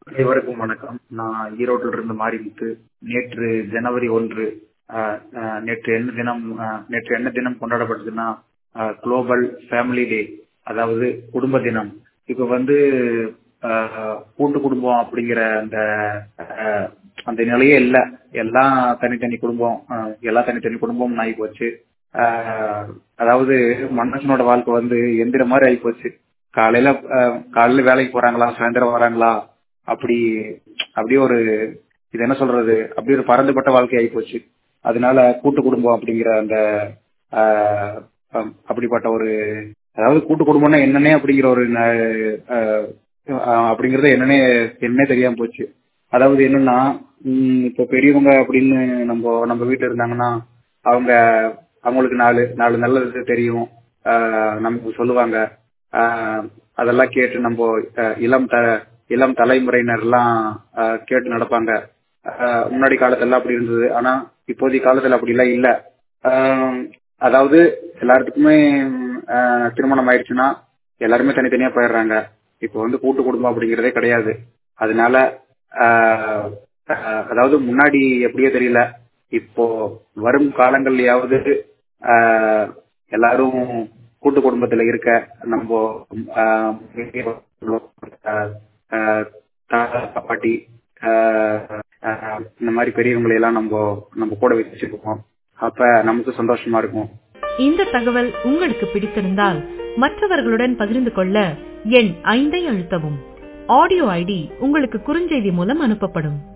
அனைவருக்கும் வணக்கம் நான் ஈரோட்டில் இருந்து மாரிமுத்து நேற்று ஜனவரி ஒன்று அஹ், அஹ், நேற்று என்ன தினம் அஹ், நேற்று என்ன தினம் கொண்டாடப்பட்டதுன்னா குளோபல் ஃபேமிலி டே அதாவது குடும்ப தினம் இப்ப வந்து அஹ், கூட்டு குடும்பம் அப்படிங்கிற அந்த அஹ், அந்த நிலையே இல்ல எல்லாம் தனித்தனி குடும்பம் அஹ், எல்லாம் தனித்தனி குடும்பம் ஆகி போச்சு அஹ், அதாவது மனுஷனோட வாழ்க்கை வந்து எந்திர மாதிரி ஆகி போச்சு காலையில அஹ், காலையில வேலைக்கு போறாங்களா சாயந்தரம் வராங்களா அப்படி அப்படியே ஒரு இது என்ன சொல்றது அப்படி ஒரு பறந்துபட்ட வாழ்க்கை ஆகி போச்சு அதனால கூட்டு குடும்பம் அப்படிங்கிற அந்த ஆஹ், அம், அப்படிப்பட்ட ஒரு அதாவது கூட்டு குடும்பம்னா என்னன்னே அப்படிங்கிற ஒரு ந- ஆஹ், ஆஹ், அப்படிங்கறது என்னன்னே என்னன்னே தெரியாம போச்சு அதாவது என்னன்னா உம், இப்போ பெரியவங்க அப்படின்னு நம்ம நம்ம வீட்டுல இருந்தாங்கன்னா அவங்க அவங்களுக்கு நாலு நாலு நல்லது தெரியும் ஆஹ், நமக்கு சொல்லுவாங்க ஆஹ், அதெல்லாம் கேட்டு நம்ம ஆஹ், இளம் த இளம் தலைமுறையினர் எல்லாம் ஆஹ், கேட்டு நடப்பாங்க ஆஹ், முன்னாடி காலத்துல அப்படி இருந்தது ஆனா இப்போதைய காலத்துல அப்படி எல்லாம் இல்ல ஆஹ், அதாவது எல்லாத்துக்குமே ஆஹ், திருமணம் ஆயிடுச்சுன்னா எல்லாருமே தனித்தனியா போயிடுறாங்க இப்போ வந்து கூட்டு குடும்பம் அப்படிங்கறதே கிடையாது அதனால ஆஹ், ஆஹ், அதாவது முன்னாடி எப்படியோ தெரியல இப்போ வரும் காலங்கள்லயாவது ஆஹ், எல்லாரும் கூட்டு குடும்பத்துல இருக்க நம்ம ஆஹ், ஆஹ், ஆஹ், தாத்தா பாட்டி ஆஹ், ஆஹ், இந்த மாதிரி பெரியவங்களை எல்லாம் நம்ம நம்ம கூட வச்சிருக்கோம் அப்ப நமக்கு சந்தோஷமா இருக்கும் இந்த தகவல் உங்களுக்கு பிடித்திருந்தால் மற்றவர்களுடன் பகிர்ந்து கொள்ள எண் ஐந்தை அழுத்தவும் ஆடியோ ஐடி உங்களுக்கு குறுஞ்செய்தி மூலம் அனுப்பப்படும்